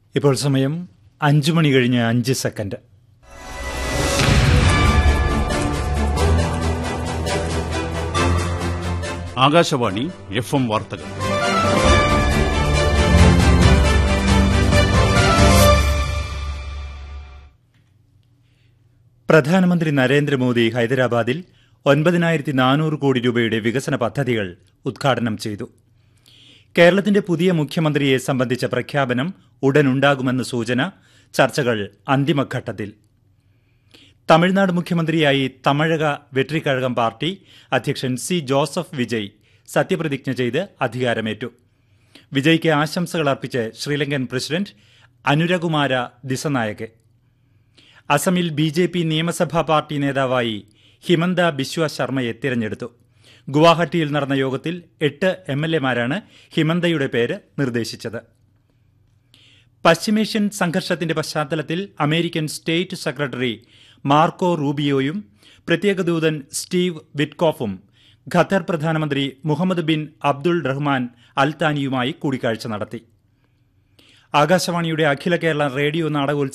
ഇപ്പോൾ സമയം അഞ്ചു മണി കഴിഞ്ഞ് അഞ്ച് സെക്കൻഡ് ആകാശവാണി എഫ് എം വാർത്തകൾ പ്രധാനമന്ത്രി നരേന്ദ്രമോദി ഹൈദരാബാദിൽ ഒൻപതിനായിരത്തി നാനൂറ് കോടി രൂപയുടെ വികസന പദ്ധതികൾ ഉദ്ഘാടനം ചെയ്തു കേരളത്തിന്റെ പുതിയ മുഖ്യമന്ത്രിയെ സംബന്ധിച്ച പ്രഖ്യാപനം ഉടനുണ്ടാകുമെന്ന സൂചന ചർച്ചകൾ അന്തിമഘട്ടത്തിൽ തമിഴ്നാട് മുഖ്യമന്ത്രിയായി തമിഴക വെട്രിക്കഴകം പാർട്ടി അധ്യക്ഷൻ സി ജോസഫ് വിജയ് സത്യപ്രതിജ്ഞ ചെയ്ത് അധികാരമേറ്റു വിജയ്ക്ക് ആശംസകൾ അർപ്പിച്ച് ശ്രീലങ്കൻ പ്രസിഡന്റ് അനുരകുമാര ദിസനായകെ അസമിൽ ബി ജെ പി നിയമസഭാ പാർട്ടി നേതാവായി ഹിമന്ത ബിശ്വ ശർമ്മയെ തിരഞ്ഞെടുത്തു ഗുവാഹട്ടിയിൽ നടന്ന യോഗത്തിൽ എട്ട് എം എൽ എമാരാണ് ഹിമന്തയുടെ പേര് നിർദ്ദേശിച്ചത് പശ്ചിമേഷ്യൻ സംഘർഷത്തിന്റെ പശ്ചാത്തലത്തിൽ അമേരിക്കൻ സ്റ്റേറ്റ് സെക്രട്ടറി മാർക്കോ റൂബിയോയും പ്രത്യേക ദൂതൻ സ്റ്റീവ് വിറ്റ്കോഫും ഖത്തർ പ്രധാനമന്ത്രി മുഹമ്മദ് ബിൻ അബ്ദുൾ റഹ്മാൻ അൽത്താനിയുമായി കൂടിക്കാഴ്ച നടത്തി ആകാശവാണിയുടെ അഖില കേരള റേഡിയോ നാടകോത്സവം